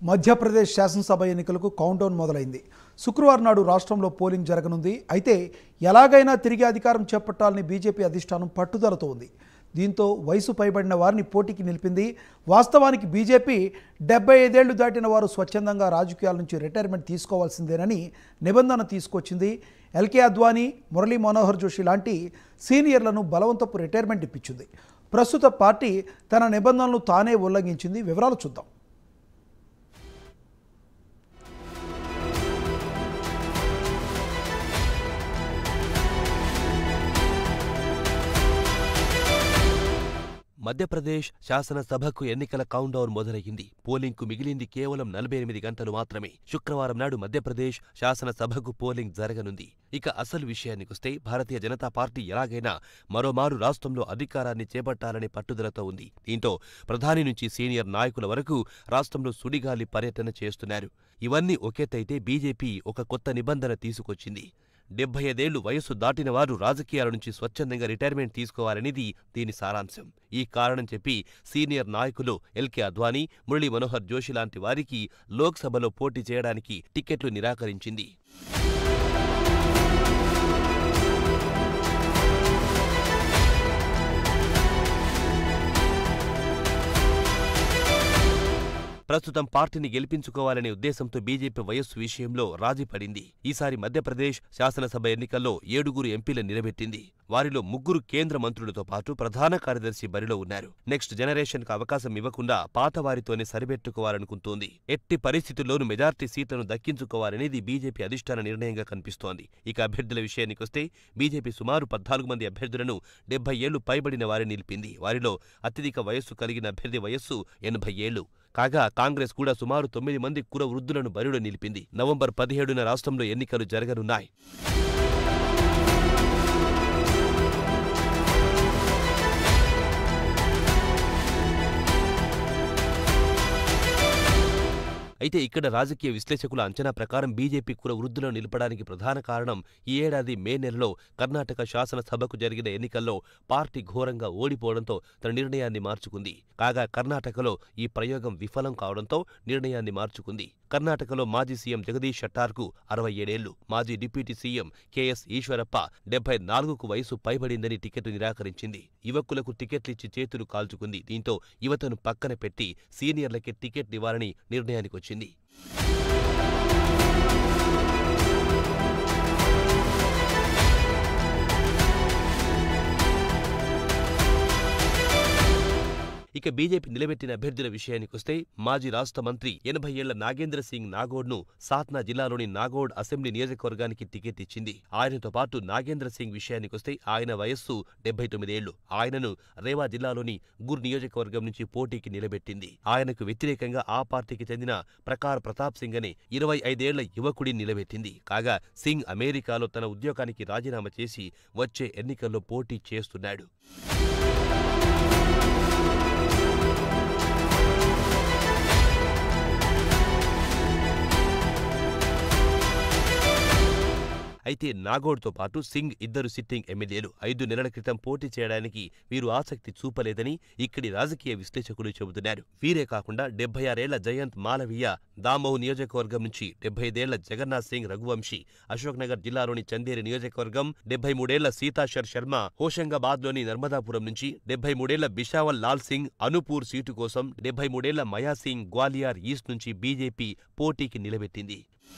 మధ్యప్రదేశ్ శాసనసభ ఎన్నికలకు కౌంటౌన్ మొదలైంది శుక్రవారం నాడు రాష్ట్రంలో పోలింగ్ జరగనుంది అయితే ఎలాగైనా తిరిగి అధికారం చేపట్టాలని బీజేపీ అధిష్టానం పట్టుదలతో ఉంది దీంతో వయసు పైబడిన వారిని పోటీకి నిలిపింది వాస్తవానికి బీజేపీ డెబ్బై ఐదేళ్లు దాటిన వారు స్వచ్ఛందంగా రాజకీయాల నుంచి రిటైర్మెంట్ తీసుకోవాల్సిందేనని నిబంధన తీసుకొచ్చింది ఎల్కే అద్వానీ మురళీ మనోహర్ జోషి లాంటి సీనియర్లను బలవంతపు రిటైర్మెంట్ ఇప్పించింది ప్రస్తుత పార్టీ తన నిబంధనలు తానే ఉల్లంఘించింది వివరాలు చూద్దాం మధ్యప్రదేశ్ శాసనసభకు ఎన్నికల కౌంటౌన్ మొదలయ్యింది పోలింగ్కు మిగిలింది కేవలం నలభై ఎనిమిది గంటలు మాత్రమే శుక్రవారం నాడు మధ్యప్రదేశ్ శాసనసభకు పోలింగ్ జరగనుంది ఇక అసలు విషయానికొస్తే భారతీయ జనతా పార్టీ ఎలాగైనా మరోమారు రాష్ట్రంలో అధికారాన్ని చేపట్టాలనే పట్టుదలతో ఉంది దీంతో ప్రధాని నుంచి సీనియర్ నాయకుల వరకు రాష్ట్రంలో సుడిగాలి పర్యటన చేస్తున్నారు ఇవన్నీ ఒకెత్తైతే బీజేపీ ఒక కొత్త నిబంధన తీసుకొచ్చింది డెబ్బై ఐదేళ్లు వయస్సు దాటిన వారు రాజకీయాల నుంచి స్వచ్ఛందంగా రిటైర్మెంట్ తీసుకోవాలనేది దీని సారాంశం ఈ కారణం చెప్పి సీనియర్ నాయకులు ఎల్కే అద్వానీ మురళీ మనోహర్ జోషి లాంటి వారికి లోక్సభలో పోటీ చేయడానికి టికెట్లు నిరాకరించింది ప్రస్తుతం పార్టీని గెలిపించుకోవాలనే ఉద్దేశంతో బీజేపీ వయస్సు విషయంలో రాజీ పడింది ఈసారి మధ్యప్రదేశ్ శాసనసభ ఎన్నికల్లో ఏడుగురు ఎంపీలను నిలబెట్టింది వారిలో ముగ్గురు కేంద్ర మంత్రులతో పాటు ప్రధాన కార్యదర్శి బరిలో ఉన్నారు నెక్స్ట్ జనరేషన్ కు అవకాశం ఇవ్వకుండా పాత వారితోనే సరిపెట్టుకోవాలనుకుంటోంది ఎట్టి పరిస్థితుల్లోనూ మెజార్టీ సీట్లను దక్కించుకోవాలనేది బీజేపీ అధిష్టాన నిర్ణయంగా కనిపిస్తోంది ఇక అభ్యర్థుల విషయానికొస్తే బీజేపీ సుమారు పద్నాలుగు మంది అభ్యర్థులను డెబ్బై ఏళ్లు పైబడిన వారిని నిలిపింది వారిలో అత్యధిక వయస్సు కలిగిన అభ్యర్థి వయస్సు ఎనభై ఏళ్లు కాగా కాంగ్రెస్ కూడా సుమారు తొమ్మిది మంది కుర వృద్ధులను బరిలో నిలిపింది నవంబర్ పదిహేడున రాష్ట్రంలో ఎన్నికలు జరగనున్నాయి అయితే ఇక్కడ రాజకీయ విశ్లేషకుల అంచనా ప్రకారం బీజేపీ కుల వృద్ధులను నిలపడానికి ప్రధాన కారణం ఈ ఏడాది మే నెలలో కర్ణాటక శాసనసభకు జరిగిన ఎన్నికల్లో పార్టీ ఘోరంగా ఓడిపోవడంతో తన నిర్ణయాన్ని మార్చుకుంది కాగా కర్ణాటకలో ఈ ప్రయోగం విఫలం కావడంతో నిర్ణయాన్ని మార్చుకుంది కర్ణాటకలో మాజీ సీఎం జగదీష్ షట్టార్కు అరవై ఏడేళ్లు మాజీ డిప్యూటీ సీఎం కెఎస్ ఈశ్వరప్ప డెబ్బై నాలుగుకు వయసు పైబడిందని టికెట్ నిరాకరించింది యువకులకు టికెట్లిచ్చి చేతులు కాల్చుకుంది దీంతో యువతను పక్కన పెట్టి సీనియర్లకే టికెట్ ఇవ్వాలని నిర్ణయానికొచ్చింది ఇక బీజేపీ నిలబెట్టిన అభ్యర్థుల విషయానికొస్తే మాజీ రాష్ట్ర మంత్రి ఎనభై ఏళ్ల నాగేంద్ర సింగ్ నాగోడ్ను సాత్నా జిల్లాలోని నాగోడ్ అసెంబ్లీ నియోజకవర్గానికి టికెట్ ఇచ్చింది ఆయనతో పాటు నాగేంద్ర సింగ్ విషయానికొస్తే ఆయన వయస్సు డెబ్బై తొమ్మిదేళ్లు ఆయనను రేవా జిల్లాలోని గుర్ నియోజకవర్గం నుంచి పోటీకి నిలబెట్టింది ఆయనకు వ్యతిరేకంగా ఆ పార్టీకి చెందిన ప్రకార్ ప్రతాప్ సింగ్ అనే ఇరవై ఐదేళ్ల యువకుడిని నిలబెట్టింది కాగా సింగ్ అమెరికాలో తన ఉద్యోగానికి రాజీనామా చేసి వచ్చే ఎన్నికల్లో పోటీ చేస్తున్నాడు అయితే నాగోడ్తో పాటు సింగ్ ఇద్దరు సిట్టింగ్ ఎమ్మెల్యేలు ఐదు నెలల క్రితం పోటీ చేయడానికి వీరు ఆసక్తి చూపలేదని ఇక్కడి రాజకీయ విశ్లేషకులు చెబుతున్నారు వీరే కాకుండా డెబ్బై ఆరేళ్ల జయంత్ మాలవీయ దామోహ్ నియోజకవర్గం నుంచి డెబ్బై ఐదేళ్ల జగన్నాథ్ సింగ్ రఘువంశీ అశోక్ నగర్ జిల్లాలోని చందేరి నియోజకవర్గం డెబ్బై మూడేళ్ల సీతాశర్ శర్మ హోషంగాబాద్లోని నర్మదాపురం నుంచి డెబ్బై మూడేళ్ల బిషావల్ లాల్ సింగ్ అనుపూర్ సీటు కోసం డెబ్బై మూడేళ్ల మయా సింగ్ గ్వాలియర్ ఈస్ట్ నుంచి బీజేపీ పోటీకి నిలబెట్టింది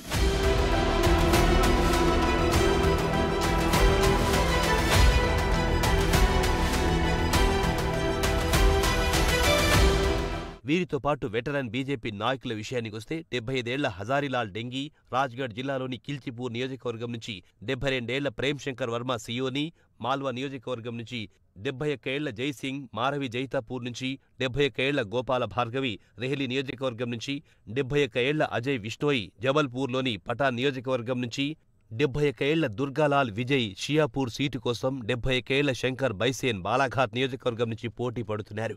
వీరితో పాటు వెటరన్ బీజేపీ నాయకుల విషయానికొస్తే డెబ్బై ఐదేళ్ల హజారీలాల్ డెంగీ రాజ్గఢ్ జిల్లాలోని కిల్చిపూర్ నియోజకవర్గం నుంచి డెబ్బై రెండేళ్ల ప్రేమ్ శంకర్ వర్మ సియోని మాల్వా నియోజకవర్గం నుంచి డెబ్బై ఒక్క ఏళ్ల జైసింగ్ మారవి జైతాపూర్ నుంచి డెబ్బై ఒక్క ఏళ్ల గోపాల భార్గవి రెహలి నియోజకవర్గం నుంచి డెబ్బై ఒక్క ఏళ్ల అజయ్ విష్ణోయ్ జబల్పూర్లోని పటాన్ నియోజకవర్గం నుంచి డెబ్బై ఒక్క ఏళ్ల దుర్గాలాల్ విజయ్ షియాపూర్ సీటు కోసం డెబ్బై ఒక్క ఏళ్ల శంకర్ బైసేన్ బాలాఘాట్ నియోజకవర్గం నుంచి పోటీ పడుతున్నారు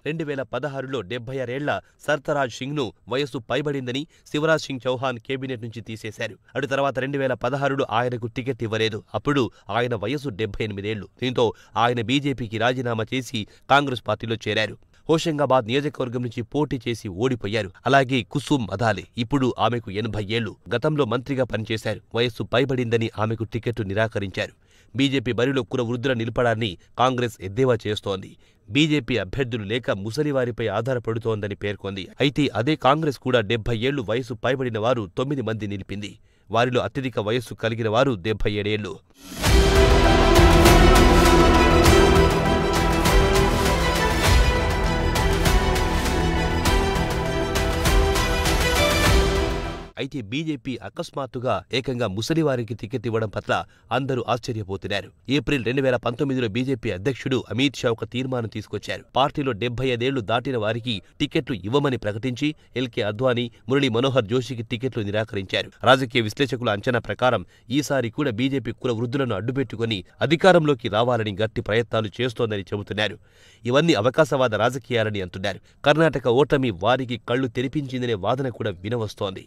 రెండు వేల పదహారులో డెబ్బై ఆరేళ్ల సర్తరాజ్ సింగ్ను వయస్సు పైబడిందని శివరాజ్ సింగ్ చౌహాన్ కేబినెట్ నుంచి తీసేశారు అటు తర్వాత రెండు వేల పదహారులో ఆయనకు టికెట్ ఇవ్వలేదు అప్పుడు ఆయన వయసు డెబ్బై ఎనిమిదేళ్లు దీంతో ఆయన బీజేపీకి రాజీనామా చేసి కాంగ్రెస్ పార్టీలో చేరారు హోషంగాబాద్ నియోజకవర్గం నుంచి పోటీ చేసి ఓడిపోయారు అలాగే కుసుమ్ మదాలే ఇప్పుడు ఆమెకు ఎనభై ఏళ్లు గతంలో మంత్రిగా పనిచేశారు వయస్సు పైబడిందని ఆమెకు టికెట్ నిరాకరించారు బీజేపీ బరిలో కుల వృద్ధుల నిలపడాన్ని కాంగ్రెస్ ఎద్దేవా చేస్తోంది బీజేపీ అభ్యర్థులు లేక ముసలివారిపై ఆధారపడుతోందని పేర్కొంది అయితే అదే కాంగ్రెస్ కూడా డెబ్బై ఏళ్లు వయసు పైబడిన వారు తొమ్మిది మంది నిలిపింది వారిలో అత్యధిక వయస్సు కలిగిన వారు డెబ్బై ఏడేళ్లు అయితే బీజేపీ అకస్మాత్తుగా ఏకంగా ముసలివారికి టికెట్ ఇవ్వడం పట్ల అందరూ ఆశ్చర్యపోతున్నారు ఏప్రిల్ రెండు వేల పంతొమ్మిదిలో బీజేపీ అధ్యక్షుడు అమిత్ షా ఒక తీర్మానం తీసుకొచ్చారు పార్టీలో డెబ్బై ఐదేళ్లు దాటిన వారికి టికెట్లు ఇవ్వమని ప్రకటించి ఎల్కే అద్వానీ మురళీ మనోహర్ జోషికి టికెట్లు నిరాకరించారు రాజకీయ విశ్లేషకుల అంచనా ప్రకారం ఈసారి కూడా బీజేపీ కుల వృద్ధులను అడ్డుపెట్టుకుని అధికారంలోకి రావాలని గట్టి ప్రయత్నాలు చేస్తోందని చెబుతున్నారు ఇవన్నీ అవకాశవాద రాజకీయాలని అంటున్నారు కర్ణాటక ఓటమి వారికి కళ్లు తెరిపించిందనే వాదన కూడా వినవస్తోంది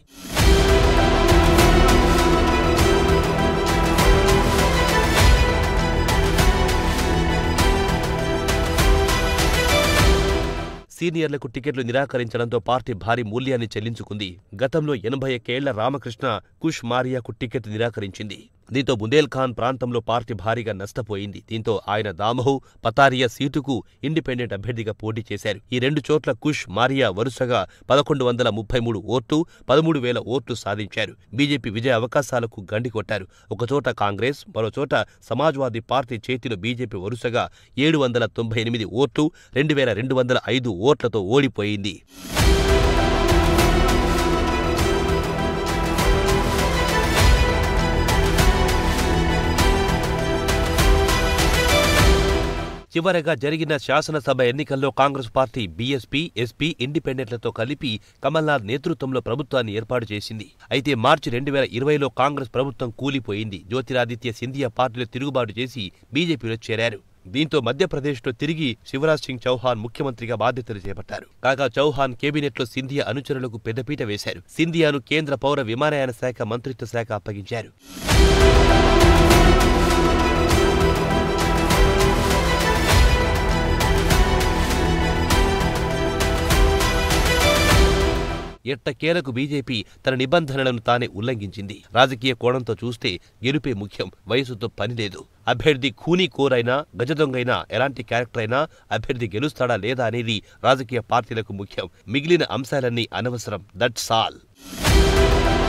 సీనియర్లకు టికెట్లు నిరాకరించడంతో పార్టీ భారీ మూల్యాన్ని చెల్లించుకుంది గతంలో ఎనభై ఒక్కేళ్ల రామకృష్ణ కుష్ మారియాకు టికెట్ నిరాకరించింది దీంతో బుందేల్ఖాన్ ప్రాంతంలో పార్టీ భారీగా నష్టపోయింది దీంతో ఆయన దామహు పతారియా సీటుకు ఇండిపెండెంట్ అభ్యర్థిగా పోటీ చేశారు ఈ రెండు చోట్ల కుష్ మారియా వరుసగా పదకొండు వందల ముప్పై మూడు ఓట్లు పదమూడు వేల ఓట్లు సాధించారు బీజేపీ విజయ అవకాశాలకు గండి కొట్టారు ఒకచోట కాంగ్రెస్ మరోచోట సమాజ్వాదీ పార్టీ చేతిలో బీజేపీ వరుసగా ఏడు వందల తొంభై ఎనిమిది ఓట్లు రెండు వేల రెండు వందల ఐదు ఓట్లతో ఓడిపోయింది చివరగా జరిగిన శాసనసభ ఎన్నికల్లో కాంగ్రెస్ పార్టీ బీఎస్పీ ఎస్పీ ఇండిపెండెంట్లతో కలిపి కమల్నాథ్ నేతృత్వంలో ప్రభుత్వాన్ని ఏర్పాటు చేసింది అయితే మార్చి రెండు వేల ఇరవైలో కాంగ్రెస్ ప్రభుత్వం కూలిపోయింది జ్యోతిరాదిత్య సింధియా పార్టీలో తిరుగుబాటు చేసి బీజేపీలో చేరారు దీంతో మధ్యప్రదేశ్లో తిరిగి శివరాజ్ సింగ్ చౌహాన్ ముఖ్యమంత్రిగా బాధ్యతలు చేపట్టారు కాగా చౌహాన్ కేబినెట్లో సింధియా అనుచరులకు పెద్దపీట వేశారు సింధియాను కేంద్ర పౌర విమానయాన శాఖ మంత్రిత్వ శాఖ అప్పగించారు ఎట్టకేలకు బీజేపీ తన నిబంధనలను తానే ఉల్లంఘించింది రాజకీయ కోణంతో చూస్తే గెలుపే ముఖ్యం వయసుతో పనిలేదు అభ్యర్థి ఖూనీ కోరైనా గజదొంగైనా ఎలాంటి క్యారెక్టర్ అయినా అభ్యర్థి గెలుస్తాడా లేదా అనేది రాజకీయ పార్టీలకు ముఖ్యం మిగిలిన అంశాలన్నీ అనవసరం దట్స్ ఆల్